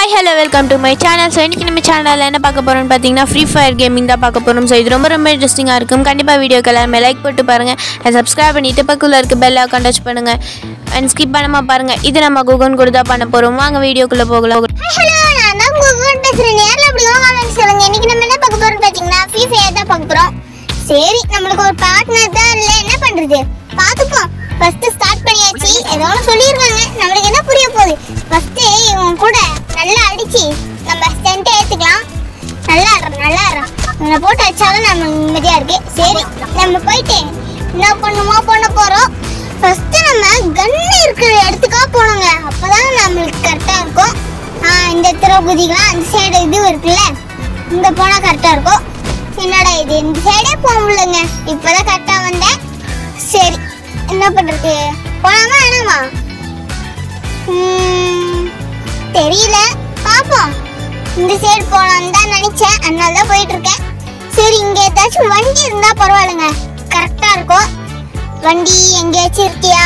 hi hello welcome to my channel so இன்றைக்கி நம்ம சேனலில் என்ன பார்க்க போகிறோம்னு பார்த்தீங்கன்னா ஃப்ரீ ஃபயர் கேமிங் தான் பார்க்க போகிறோம் ஸோ இது ரொம்ப ரொம்ப இன்ட்ரெஸ்டிங்காக இருக்கும் கண்டிப்பாக வீடியோக்கு எல்லாருமே லைக் போட்டு பாருங்கள் அண்ட் சப்ஸ்கிரைப் பண்ணிட்டு பக்கத்தில் இருக்க பெல் ஐக்கான் டச் பண்ணுங்கள் அண்ட் ஸ்கிப் பண்ணாமல் பாருங்கள் இது நம்ம குகன் கூட தான் பண்ண போகிறோம் வாங்க வீடியோக்குள்ளே போகலாம் ஹலோ நான் தான் குகன் பேசுறேன் நேர்ல அப்படி வாங்க சொல்லுங்க இன்னைக்கு நம்ம என்ன பார்க்க போறோம் பாத்தீங்கன்னா ஃப்ரீ ஃபயர் தான் பார்க்க போறோம் சரி நம்மளுக்கு ஒரு பார்ட்னர் தான் இல்ல என்ன பண்றது பாத்துப்போம் ஃபர்ஸ்ட் ஸ்டார்ட் பண்ணியாச்சு ஏதோ ஒன்று சொல்லியிருக்காங்க நம்மளுக்கு என்ன புரிய போகுது ஃபர்ஸ்ட் இவன் கூட நல்லா அடிச்சு நம்ம ஸ்டென்ட் ஏத்துக்கலாம் நல்லா ஆடுறோம் நல்லா ஆடுறோம் இவனை போட்டு அடிச்சாலும் நம்ம நிம்மதியா இருக்கு சரி நம்ம போயிட்டு என்ன பண்ணுமோ பண்ண போறோம் ஃபர்ஸ்ட் நம்ம கன்னு இருக்கிற இடத்துக்கா போனோங்க அப்பதான் நம்மளுக்கு கரெக்டா இருக்கும் ஆ, இந்த திரை குதிக்கலாம் அந்த சைடு இது இருக்குல்ல இங்க போனா கரெக்டா இருக்கும் என்னடா இது இந்த சைடே போக முடியலங்க இப்பதான் கரெக்டா வந்தேன் சரி என்ன பண்றது போலாமா வேணாமா ம், தெரியல பாப்போம் இந்த சைடு போலாம்னு தான் நினைச்சேன் அதனால தான் போயிட்டு இருக்கேன் சரி இங்க ஏதாச்சும் வண்டி இருந்தா பரவாயில்லைங்க கரெக்டா இருக்கும் வண்டி எங்கேயாச்சும் இருக்கியா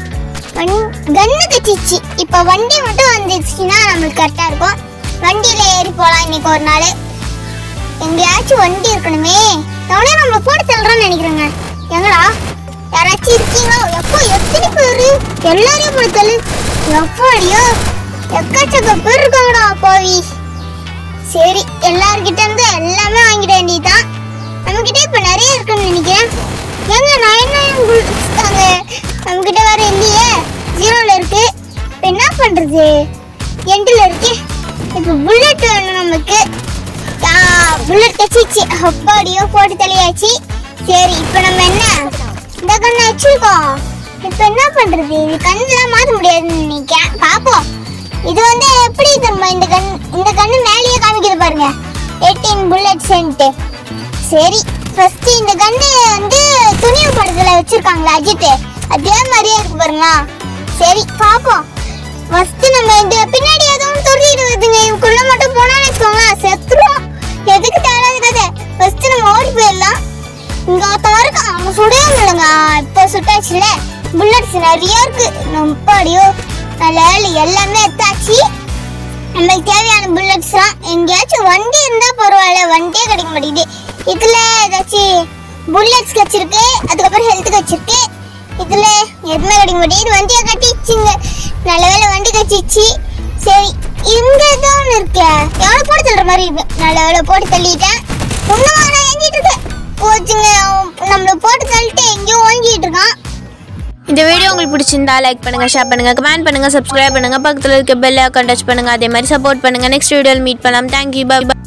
கண்ணு கச்சிச்சு இப்ப வண்டி மட்டும் வந்துச்சுன்னா நம்மளுக்கு கரெக்டா இருக்கும் வண்டியில ஏறி போலாம் இன்னைக்கு ஒரு நாள் எங்கேயாச்சும் வண்டி இருக்கணுமே எவ்வளோ நம்ம போட்டு தள்ளுறோம்னு நினைக்கிறேங்க எங்கடா யாராச்சும் இருக்கீங்களோ எப்போ எத்தனை பேரு எல்லாரையும் போட்டு தள்ளு எப்படியோ எக்கச்சக்க பேர் இருக்காங்கடா போவி சரி எல்லார்கிட்ட இருந்து எல்லாமே வாங்கிட வேண்டியதுதான் நம்ம கிட்ட இப்ப நிறைய இருக்குன்னு நினைக்கிறேன் ஏங்க நான் என்ன கொடுத்தாங்க நம்ம கிட்ட வேற இல்லையே ஜீரோல இருக்கு இப்ப என்ன பண்றது எண்டில் இருக்கு இப்ப புல்லட் வேணும் நமக்கு புல்லட் கச்சிச்சு அப்பாடியோ போட்டு தலையாச்சு சரி இப்ப நம்ம என்ன இந்த கண்ணை வச்சிருக்கோம் இப்ப என்ன பண்றது இது கண்ணெல்லாம் மாத்த முடியாதுன்னு நினைக்கிறேன் பாப்போம் இது வந்து எப்படி தெரியுமா இந்த கண் இந்த கண்ணு மேலேயே காமிக்குது பாருங்க எயிட்டீன் புல்லட் சென்ட்டு சரி ஃபர்ஸ்ட் இந்த கண்ணு வந்து துணிவு படத்துல வச்சிருக்காங்களா அஜித் அதே மாதிரியே இருக்கு பாருங்களா சரி பாப்போம் ஃபர்ஸ்ட் நம்ம இந்த பின்னாடி எதுவும் தொட்டிட்டு வருதுங்க இவக்குள்ள மட்டும் போனா வச்சுக்கோங்களேன் செத்துரும் எதுக்கு தேவையான கதை ஃபர்ஸ்ட் நம்ம ஓடி போயிடலாம் இங்க ஒருத்தன் இருக்கான் அவன் சுடவே முடியலங்க இப்போ சுட்டாச்சுல புல்லட்ஸ் நிறைய இருக்கு ரொம்ப அடியோ நல்ல வேலை எல்லாமே எடுத்தாச்சு நம்மளுக்கு தேவையான புல்லட்ஸ்லாம் எங்கேயாச்சும் வண்டி இருந்தா பரவாயில்ல வண்டியே கிடைக்க மாட்டேங்குது இதுல ஏதாச்சும் புல்லட்ஸ் வச்சிருக்கு அதுக்கப்புறம் ஹெல்த் வச்சிருக்கு இதுல எதுவுமே கிடைக்க மாட்டேங்குது இது வண்டியை கட்டிச்சுங்க நல்ல வேலை வண்டி கட்டிச்சு சரி இங்க ஏதோ ஒன்று இருக்கு எவ்வளோ போட்டு தள்ளுற மாதிரி இருக்கு நல்ல வேலை போட்டு தள்ளிட்டேன் ஒன்றும் நான் எங்கிட்டு இருக்கேன் போச்சுங்க அவன் நம்மள போட்டு தள்ளிட்டு எங்கேயோ ஓங்கிட்டு இருக்கான் இந்த வீடியோ உங்களுக்கு பிடிச்சிருந்தா லைக் பண்ணுங்கள் ஷேர் பண்ணுங்கள் கமெண்ட் பண்ணுங்கள் சப்ஸ்கிரைப் பண்ணுங்கள் பக்கத்தில் இருக்க பெல் ஐக்கான் டச் பண்ணுங்கள் அதே மாதிரி சப்போர்ட் பண்ணுங்கள் நெக்ஸ்ட் வீடியோவில் மீட் பண்ணலாம் தேங்க்யூ பை